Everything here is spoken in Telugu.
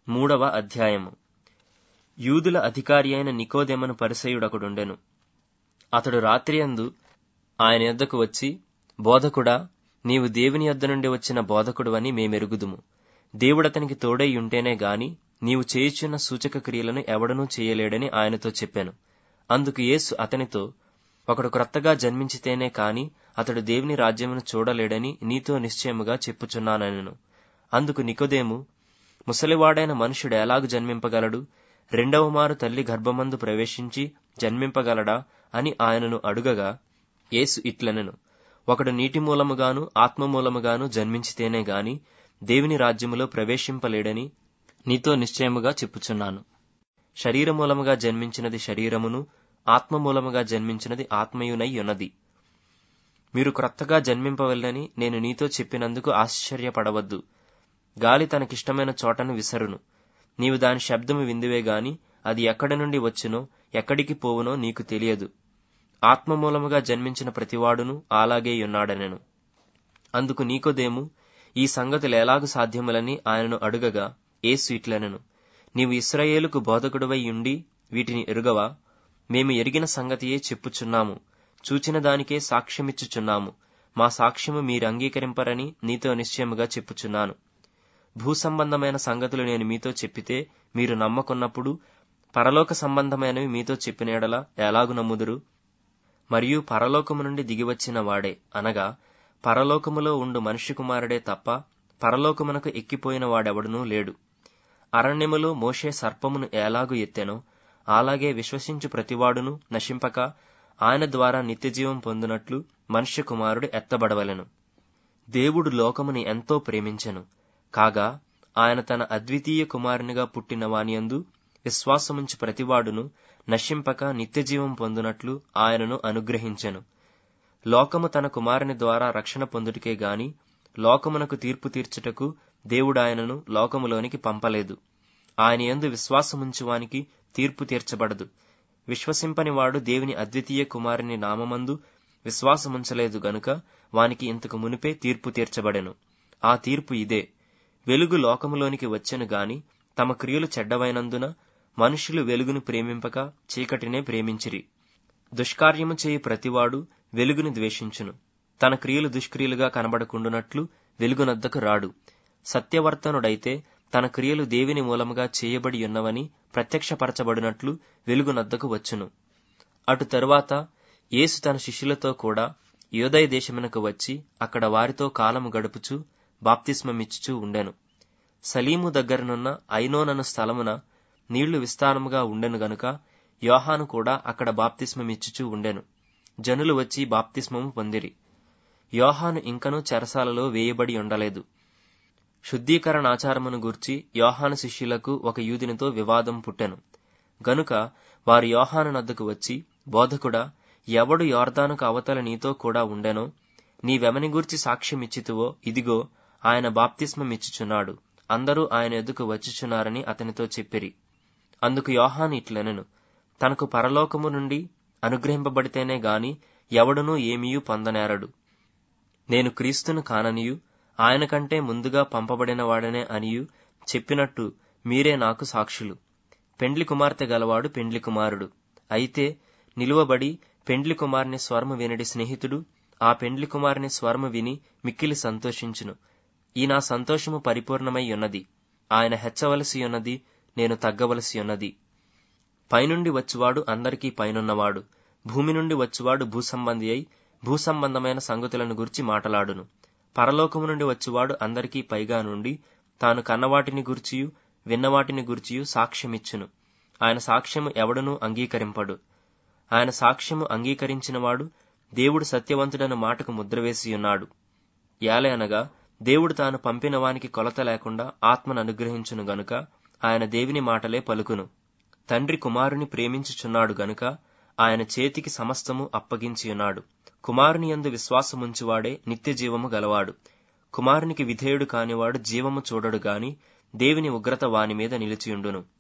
మూడవ అధ్యాయము యూదుల అధికారి అయిన నికోదెమను పరిసయుడొకడుండెను అతడు రాత్రియందు ఆయన యొద్దకు వచ్చి బోధకుడా నీవు దేవుని యొద్ద నుండి వచ్చిన బోధకుడువని మేమెరుగుదుము దేవుడతనికి తోడై ఉంటేనే గాని నీవు చేయుచున్న సూచక క్రియలను ఎవడనూ చేయలేడని ఆయనతో చెప్పాను అందుకు యేసు అతనితో ఒకడు క్రొత్తగా జన్మించితేనే కాని అతడు దేవుని రాజ్యమును చూడలేడని నీతో నిశ్చయముగా చెప్పుచున్నానెను అందుకు నికోదేము ముసలివాడైన మనుషుడు ఎలాగు జన్మింపగలడు రెండవ మారు తల్లి గర్భమందు ప్రవేశించి జన్మింపగలడా అని ఆయనను అడుగగా యేసు ఇట్లనెను ఒకడు నీటి మూలముగాను ఆత్మ మూలముగాను జన్మించితేనే గాని దేవుని రాజ్యములో ప్రవేశింపలేడని నీతో నిశ్చయముగా చెప్పుచున్నాను శరీర మూలముగా జన్మించినది శరీరమును ఆత్మ మూలముగా జన్మించినది ఆత్మయునై ఉన్నది మీరు క్రొత్తగా జన్మింపవల్లని నేను నీతో చెప్పినందుకు ఆశ్చర్యపడవద్దు గాలి తనకిష్టమైన చోటను విసరును నీవు దాని శబ్దము విందువే గాని అది ఎక్కడి నుండి వచ్చునో ఎక్కడికి పోవునో నీకు తెలియదు ఆత్మ మూలముగా జన్మించిన ప్రతివాడును అలాగే ఉన్నాడనెను అందుకు నీకోదేము ఈ సంగతులు ఎలాగు సాధ్యములని ఆయనను అడుగగా ఏసు ఇట్లనెను నీవు ఇస్రాయేలుకు బోధకుడువై ఉండి వీటిని ఎరుగవా మేము ఎరిగిన సంగతియే చెప్పుచున్నాము చూచిన దానికే సాక్ష్యమిచ్చుచున్నాము మా సాక్ష్యము మీరు అంగీకరింపరని నీతో నిశ్చయముగా చెప్పుచున్నాను భూ సంబంధమైన సంగతులు నేను మీతో చెప్పితే మీరు నమ్మకున్నప్పుడు పరలోక సంబంధమైనవి మీతో చెప్పిన ఎడల ఎలాగు నమ్ముదురు మరియు పరలోకము నుండి దిగివచ్చిన వాడే అనగా పరలోకములో ఉండు మనుష్య కుమారుడే తప్ప పరలోకమునకు ఎక్కిపోయిన వాడెవడునూ లేడు అరణ్యములో మోషే సర్పమును ఎలాగు ఎత్తెనో అలాగే విశ్వసించు ప్రతివాడును నశింపక ఆయన ద్వారా నిత్యజీవం పొందినట్లు మనుష్య కుమారుడు ఎత్తబడవలెను దేవుడు లోకముని ఎంతో ప్రేమించెను కాగా ఆయన తన అద్వితీయ కుమారునిగా పుట్టిన వానియందు విశ్వాసముంచి ప్రతివాడును నశింపక నిత్యజీవం పొందునట్లు ఆయనను అనుగ్రహించెను లోకము తన కుమారుని ద్వారా రక్షణ పొందుటకే గాని లోకమునకు తీర్పు తీర్చుటకు దేవుడాయనను లోకములోనికి పంపలేదు ఆయన యందు విశ్వాసముంచువానికి తీర్పు తీర్చబడదు విశ్వసింపని వాడు దేవుని అద్వితీయ కుమారుని నామమందు విశ్వాసముంచలేదు గనుక వానికి ఇంతకు మునిపే తీర్పు తీర్చబడెను ఆ తీర్పు ఇదే వెలుగు లోకములోనికి వచ్చెను గాని తమ క్రియలు చెడ్డవైనందున మనుషులు వెలుగును ప్రేమింపక చీకటినే ప్రేమించిరి దుష్కార్యము చేయి ప్రతివాడు వెలుగును ద్వేషించును తన క్రియలు దుష్క్రియలుగా కనబడకుండునట్లు వెలుగునద్దకు రాడు సత్యవర్తనుడైతే తన క్రియలు దేవిని మూలముగా చేయబడి ఉన్నవని ప్రత్యక్షపరచబడినట్లు వెలుగునద్దకు వచ్చును అటు తరువాత యేసు తన శిష్యులతో కూడా యోదయ దేశమునకు వచ్చి అక్కడ వారితో కాలము గడుపుచు బాప్తిస్మమిచ్చుచూ ఉండెను సలీము దగ్గరనున్న ఐనోనను స్థలమున నీళ్లు విస్తారముగా ఉండెను గనుక యోహాను కూడా అక్కడ బాప్తిస్మమిచ్చుచూ ఉండెను జనులు వచ్చి బాప్తిస్మము పొందిరి యోహాను ఇంకనూ చెరసాలలో వేయబడి ఉండలేదు శుద్ధీకరణాచారమును గూర్చి యోహాను శిష్యులకు ఒక యూదినితో వివాదం పుట్టెను గనుక వారు యోహాను నద్దకు వచ్చి బోధకుడా ఎవడు యోర్దానుకు అవతల నీతో కూడా ఉండెనో నీవెమని గూర్చి సాక్ష్యమిచ్చితువో ఇదిగో ఆయన బాప్తిస్మమిచ్చుచున్నాడు అందరూ ఆయన ఎద్దుకు వచ్చుచున్నారని అతనితో చెప్పిరి అందుకు యోహాను ఇట్లనెను తనకు పరలోకము నుండి అనుగ్రహింపబడితేనే గాని ఎవడునూ ఏమీయూ పొందనేరడు నేను క్రీస్తును కాననియు ఆయన కంటే ముందుగా పంపబడిన వాడనే అనియు చెప్పినట్టు మీరే నాకు సాక్షులు పెండ్లి కుమార్తె గలవాడు పెండ్లి కుమారుడు అయితే నిలువబడి పెండ్లి కుమారుని స్వర్మ వినడి స్నేహితుడు ఆ పెండ్లి కుమారుని స్వర్మ విని మిక్కిలి సంతోషించును ఈ నా సంతోషము పరిపూర్ణమై ఉన్నది ఆయన హెచ్చవలసి ఉన్నది నేను తగ్గవలసి ఉన్నది పైనుండి వచ్చువాడు అందరికీ పైనున్నవాడు భూమి నుండి వచ్చువాడు భూసంబంధి అయి భూసంబంధమైన సంగతులను గురించి మాటలాడును పరలోకము నుండి వచ్చువాడు అందరికీ పైగా నుండి తాను కన్నవాటిని గుర్చియు విన్నవాటిని గుర్చియు సాక్ష్యమిచ్చును ఆయన సాక్ష్యము ఎవడనూ అంగీకరింపడు ఆయన సాక్ష్యము అంగీకరించినవాడు దేవుడు సత్యవంతుడన్న మాటకు ముద్రవేసి ఉన్నాడు ఏలయనగా దేవుడు తాను పంపిన వానికి కొలత లేకుండా ఆత్మను అనుగ్రహించును గనుక ఆయన దేవుని మాటలే పలుకును తండ్రి కుమారుని ప్రేమించుచున్నాడు గనుక ఆయన చేతికి సమస్తము అప్పగించియున్నాడు కుమారుని యందు విశ్వాసముంచువాడే నిత్య జీవము గలవాడు కుమారునికి విధేయుడు కానివాడు జీవము చూడడు గాని దేవుని ఉగ్రత వాని మీద నిలిచియుండును